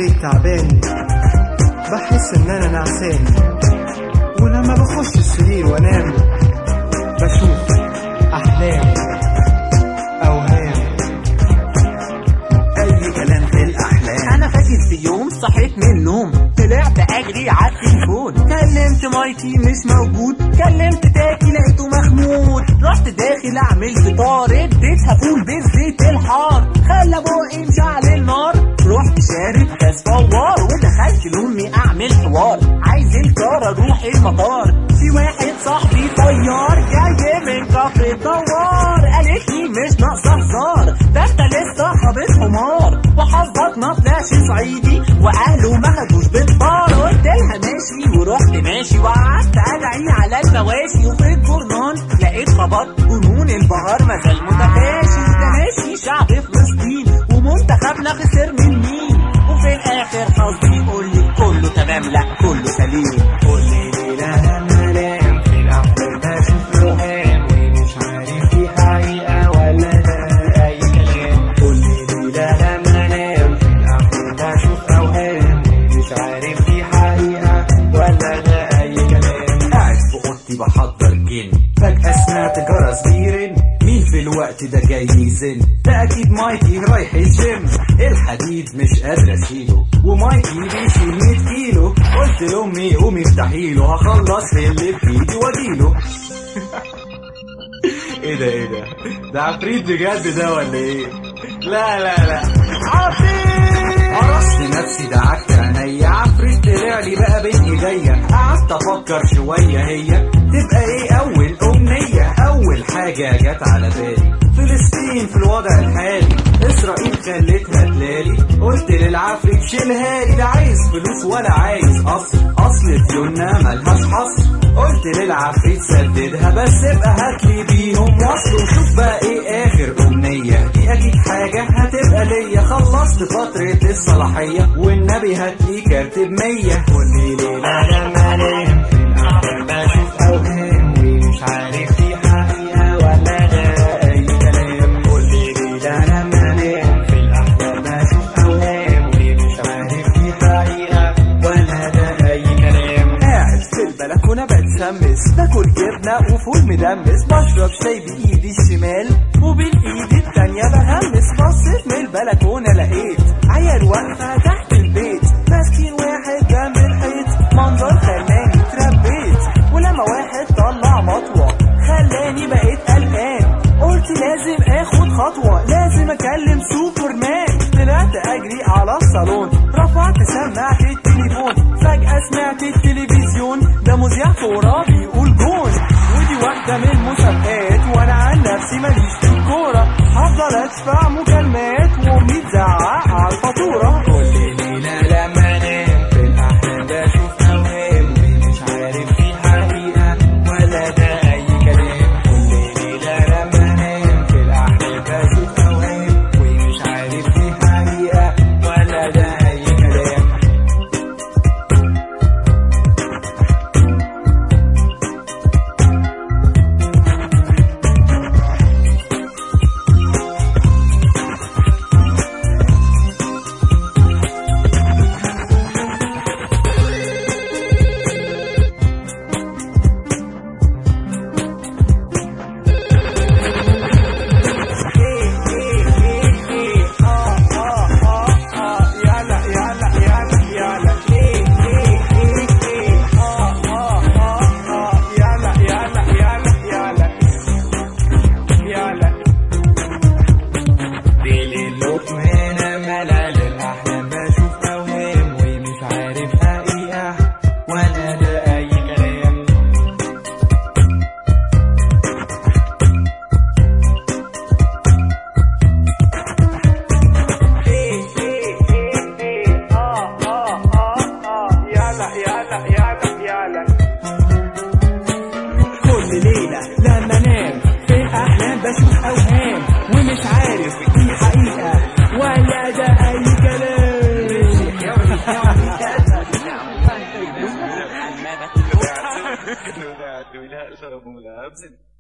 البيت تعبان بحس ان انا نعسان ولما بخش السرير وانام بشوف احلام اوهام اي كلام في الاحلام انا فاكر في يوم صحيت من النوم طلعت اجري على التليفون كلمت مايتي مش موجود كلمت تاكي لقيته مخمود رحت داخل اعمل فطار اديتها فول بالزيت الحار خلى بقي مشعل النار رحت شارب كاس فوار ودخلت لامي اعمل حوار عايز الكار اروح المطار في واحد صاحبي طيار جاي من كفر الدوار قالت لي مش ناقصه هزار ده انت لسه خابط حمار وحظك ما طلعش صعيدي واهله ما خدوش بالطار قلت لها ماشي ورحت ماشي وقعدت ادعي على المواشي وفي الجورنال لقيت خبر جنون البهار ما زال متفاشي ده ماشي شعب فلسطين ومنتخبنا خسر من مين وفي الاخر حظي يقول لي كله تمام لا كله سليم قول لي ليه لما انام في الاحلام بشوف اوهام ومش عارف دي حقيقه ولا ده اي كلام قول لي ليه لما انام في الاحلام بشوف اوهام ومش عارف دي حقيقه ولا ده اي كلام قاعد في اوضتي بحضر جن فجأة سمعت جرس بيرن مين في الوقت ده جاي يزن ده اكيد مايكي رايح الجيم الحديد مش قادر اشيله ومايكي بيشيل 100 كيلو قلت لامي قومي افتحي له هخلص اللي في ايدي واجيله ايه ده ايه ده ده عفريت بجد ده ولا ايه لا لا لا عفريت قرصت نفسي دعكت عينيا عفريت طلع لي بقى بين ايديا قعدت افكر شويه هي تبقى ايه اول امنيه اول حاجه جت على بالي فلسطين في الوضع الحالي اسرائيل خلتها تلالي قلت للعفريت شيلها لي لا عايز فلوس ولا عايز قصر اصل ديوننا ملهاش حصر قلت للعفريت سددها بس ابقى هاتلي بيهم وصل وشوف بقى ايه اخر امنيه دي اكيد حاجه هتبقى ليا خلصت فتره الصلاحيه والنبي هاتلي كارت بمية قولي ليه لا لما انام في الاحلام بشوف اوهام ومش عارف دي حقيقه ولا ده اي كلام قولي ليه لا لما انام في الاحلام بشوف اوهام ومش عارف دي حقيقه ولا ده اي كلام قاعد في البلكونة بتسمس باكل جبنة وفول مدمس بشرب شاي بإيدي الشمال وبالإيد التانية بهمس بصيت من البلكونة لقيت عيال واقفة تحت البيت ماسكين واحد جنب الحيط منظر خلاني اتربيت ولما واحد طلع مطوة خلاني بقيت قلقان قلت لازم اخد خطوة لازم اكلم سوبرمان طلعت اجري على الصالون رفعت سماعة التليفون فجأة سمعت التلفزيون ده مذيع كورة بيقول جون ودي واحدة من المسابقات وانا عن نفسي ماليش في الكورة هفضل ادفع مكالمات وامي تزعق على الفاتورة قولي ليه لا لما انام في الاحلام بشوف اوهام ومش عارف دي حقيقه ولا ده اي كلام قولي ليه لا لما انام في الاحلام بشوف اوهام ومش عارف دي حقيقه ولا ده اي كلام باللوت وانا ملل الاحلام بشوف اوهام ومش عارف حقيقه ولا ده اي كلام كل ليلة لما انام في الاحلام بشوف اوهام ومش عارف دي حقيقة ولا ده اي كلام